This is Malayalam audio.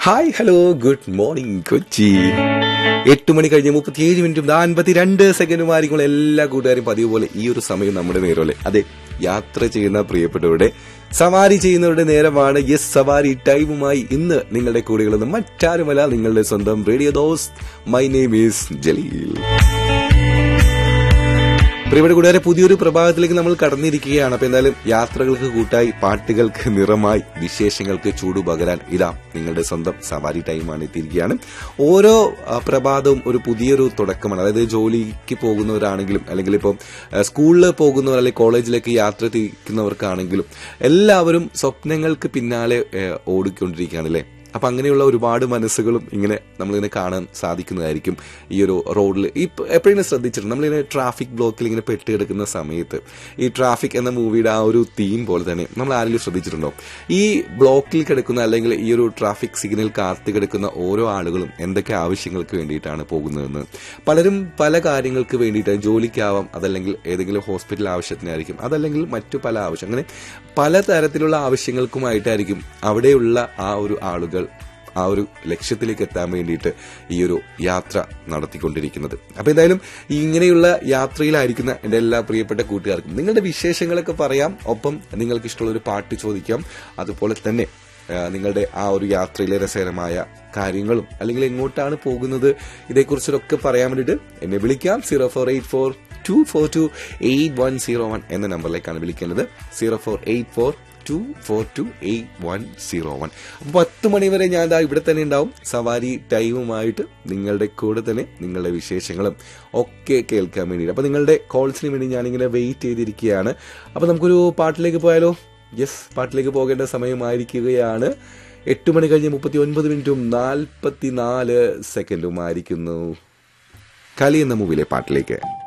hi hello good morning Kochi എട്ട് മണി കഴിഞ്ഞ് മുപ്പത്തിയേഴ് മിനിറ്റും അൻപത്തിരണ്ട് സെക്കൻഡുമായിരിക്കും എല്ലാ കൂട്ടുകാരും പതിവ് പോലെ ഈ ഒരു സമയം നമ്മുടെ നേരമല്ലേ അതെ യാത്ര ചെയ്യുന്ന പ്രിയപ്പെട്ടവരുടെ സവാരി ചെയ്യുന്നവരുടെ നേരമാണ് യെസ് സവാരി ടൈമുമായി ഇന്ന് നിങ്ങളുടെ കൂടെയുള്ളത് മറ്റാരുമല്ല നിങ്ങളുടെ സ്വന്തം റേഡിയോ ദോസ് മൈ നെയിം ഈസ് ജലീൽ പ്രിയപ്പെട്ട കൂട്ടുകാരെ പുതിയൊരു പ്രഭാതത്തിലേക്ക് നമ്മൾ കടന്നിരിക്കുകയാണ് അപ്പൊ എന്തായാലും യാത്രകൾക്ക് കൂട്ടായി പാട്ടുകൾക്ക് നിറമായി വിശേഷങ്ങൾക്ക് ചൂട് പകരാൻ ഇതാ നിങ്ങളുടെ സ്വന്തം സവാരി ടൈമാണ് എത്തിയിരിക്കുകയാണ് ഓരോ ആ, പ്രഭാതവും ഒരു പുതിയൊരു തുടക്കമാണ് അതായത് ജോലിക്ക് പോകുന്നവരാണെങ്കിലും അല്ലെങ്കിൽ ഇപ്പം സ്കൂളിൽ പോകുന്നവർ അല്ലെങ്കിൽ കോളേജിലേക്ക് യാത്ര തിരിക്കുന്നവർക്കാണെങ്കിലും എല്ലാവരും സ്വപ്നങ്ങൾക്ക് പിന്നാലെ ഏ, ഓടിക്കൊണ്ടിരിക്കുകയാണ് അല്ലേ അപ്പൊ അങ്ങനെയുള്ള ഒരുപാട് മനസ്സുകളും ഇങ്ങനെ നമ്മളിങ്ങനെ കാണാൻ സാധിക്കുന്നതായിരിക്കും ഈ ഒരു റോഡിൽ ഈ എപ്പോഴും ശ്രദ്ധിച്ചിട്ടുണ്ട് നമ്മളിങ്ങനെ ട്രാഫിക് ബ്ലോക്കിൽ ഇങ്ങനെ പെട്ട് കിടക്കുന്ന സമയത്ത് ഈ ട്രാഫിക് എന്ന മൂവിയുടെ ആ ഒരു തീം പോലെ തന്നെ നമ്മൾ ആരെങ്കിലും ശ്രദ്ധിച്ചിട്ടുണ്ടോ ഈ ബ്ലോക്കിൽ കിടക്കുന്ന അല്ലെങ്കിൽ ഈ ഒരു ട്രാഫിക് സിഗ്നൽ കാത്തു കിടക്കുന്ന ഓരോ ആളുകളും എന്തൊക്കെ ആവശ്യങ്ങൾക്ക് വേണ്ടിയിട്ടാണ് പോകുന്നതെന്ന് പലരും പല കാര്യങ്ങൾക്ക് വേണ്ടിയിട്ട് ജോലിക്കാവാം അതല്ലെങ്കിൽ ഏതെങ്കിലും ഹോസ്പിറ്റൽ ആവശ്യത്തിനായിരിക്കും അതല്ലെങ്കിൽ മറ്റു പല ആവശ്യം അങ്ങനെ പല തരത്തിലുള്ള ആവശ്യങ്ങൾക്കുമായിട്ടായിരിക്കും അവിടെയുള്ള ആ ഒരു ആളുകൾ ആ ഒരു ലക്ഷ്യത്തിലേക്ക് എത്താൻ വേണ്ടിയിട്ട് ഈ ഒരു യാത്ര നടത്തിക്കൊണ്ടിരിക്കുന്നത് അപ്പൊ എന്തായാലും ഇങ്ങനെയുള്ള യാത്രയിലായിരിക്കുന്ന എന്റെ എല്ലാ പ്രിയപ്പെട്ട കൂട്ടുകാർക്കും നിങ്ങളുടെ വിശേഷങ്ങളൊക്കെ പറയാം ഒപ്പം നിങ്ങൾക്ക് ഇഷ്ടമുള്ള ഒരു പാട്ട് ചോദിക്കാം അതുപോലെ തന്നെ ആ, നിങ്ങളുടെ ആ ഒരു യാത്രയിലെ രസകരമായ കാര്യങ്ങളും അല്ലെങ്കിൽ എങ്ങോട്ടാണ് പോകുന്നത് ഇതേക്കുറിച്ചൊക്കെ പറയാൻ വേണ്ടിയിട്ട് എന്നെ വിളിക്കാം zero four eight four two four two eight one zero one എന്ന നമ്പറിലേക്കാണ് വിളിക്കേണ്ടത് zero four eight four two four two eight one zero one അപ്പൊ പത്ത് മണി വരെ ഞാൻ ദാ ഇവിടെ തന്നെ ഉണ്ടാവും സവാരി ടൈമുമായിട്ട് നിങ്ങളുടെ കൂടെ തന്നെ നിങ്ങളുടെ വിശേഷങ്ങളും ഒക്കെ കേൾക്കാൻ വേണ്ടിയിട്ട് അപ്പൊ നിങ്ങളുടെ കോൾസിന് വേണ്ടി ഞാനിങ്ങനെ വെയിറ്റ് ചെയ്തിരിക്കുകയാണ് അപ്പൊ നമുക്കൊരു പാട്ടിലേക്ക് പോയാലോ യെസ് പാട്ടിലേക്ക് പോകേണ്ട സമയമായിരിക്കുകയാണ് എട്ട് മണി കഴിഞ്ഞ് മുപ്പത്തി ഒൻപത് മിനിറ്റും നാൽപ്പത്തിനാല് സെക്കൻഡും ആയിരിക്കുന്നു കലി എന്ന മൂവിയിലെ പാട്ടിലേക്ക്